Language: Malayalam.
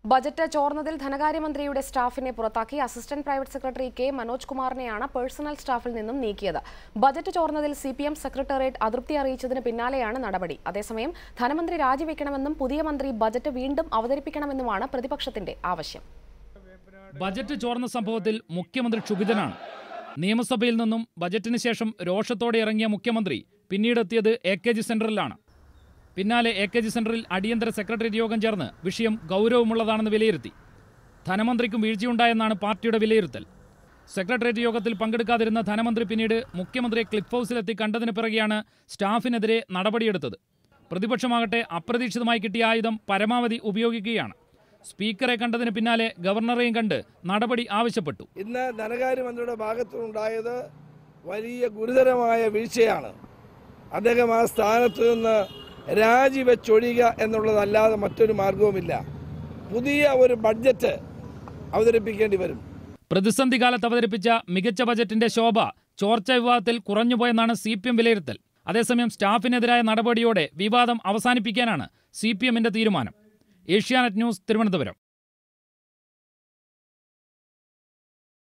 ബജറ്റ് ചോർന്നതിൽ ധനകാര്യമന്ത്രിയുടെ സ്റ്റാഫിനെ പുറത്താക്കി assistant private secretary K Manoj കുമാറിനെയാണ് പേഴ്സണൽ സ്റ്റാഫിൽ നിന്നും നീക്കിയത് ബജറ്റ് ചോർന്നതിൽ സി പി എം സെക്രട്ടേറിയറ്റ് അതൃപ്തി അറിയിച്ചതിന് പിന്നാലെയാണ് നടപടി അതേസമയം ധനമന്ത്രി രാജിവെക്കണമെന്നും പുതിയ മന്ത്രി ബജറ്റ് വീണ്ടും അവതരിപ്പിക്കണമെന്നുമാണ് പ്രതിപക്ഷത്തിന്റെ ആവശ്യം ബജറ്റ് ചോർന്ന സംഭവത്തിൽ മുഖ്യമന്ത്രി ക്ഷുഭിതനാണ് നിയമസഭയിൽ നിന്നും ബജറ്റിന് ശേഷം രോഷത്തോടെ ഇറങ്ങിയ മുഖ്യമന്ത്രി പിന്നീടെത്തിയത് എ കെ ജി സെന്ററിലാണ് പിന്നാലെ എ കെ ജി സെന്ററിൽ അടിയന്തര സെക്രട്ടേറിയറ്റ് യോഗം ചേർന്ന് വിഷയം ഗൗരവമുള്ളതാണെന്ന് വിലയിരുത്തി ധനമന്ത്രിക്കും വീഴ്ചയുണ്ടായെന്നാണ് പാർട്ടിയുടെ വിലയിരുത്തൽ സെക്രട്ടേറിയറ്റ് യോഗത്തിൽ പങ്കെടുക്കാതിരുന്ന ധനമന്ത്രി പിന്നീട് മുഖ്യമന്ത്രിയെ ക്ലിഫ് ഹൗസിലെത്തി കണ്ടതിന് പിറകെയാണ് സ്റ്റാഫിനെതിരെ നടപടിയെടുത്തത് പ്രതിപക്ഷമാകട്ടെ അപ്രതീക്ഷിതമായി കിട്ടിയ ആയുധം പരമാവധി ഉപയോഗിക്കുകയാണ് സ്പീക്കറെ കണ്ടതിന് പിന്നാലെ ഗവർണറെയും കണ്ട് നടപടി ആവശ്യപ്പെട്ടു ഇന്ന് ധനകാര്യമന്ത്രിയുടെ ഭാഗത്തുനിന്നുണ്ടായത് വലിയ ഗുരുതരമായ വീഴ്ചയാണ് അദ്ദേഹം ആ സ്ഥാനത്ത് നിന്ന് രാജിവെച്ചൊഴിയുക എന്നുള്ളതല്ലാതെ മറ്റൊരു മാർഗവുമില്ല പുതിയ ഒരു ബഡ്ജറ്റ് അവതരിപ്പിക്കേണ്ടി വരും പ്രതിസന്ധി കാലത്ത് അവതരിപ്പിച്ച മികച്ച ബജറ്റിന്റെ ശോഭ ചോർച്ച വിവാദത്തിൽ കുറഞ്ഞുപോയെന്നാണ് സി പി എം വിലയിരുത്തൽ അതേസമയം സ്റ്റാഫിനെതിരായ നടപടിയോടെ വിവാദം അവസാനിപ്പിക്കാനാണ് സി പി എമ്മിന്റെ തീരുമാനം ഏഷ്യാനെറ്റ് ന്യൂസ് തിരുവനന്തപുരം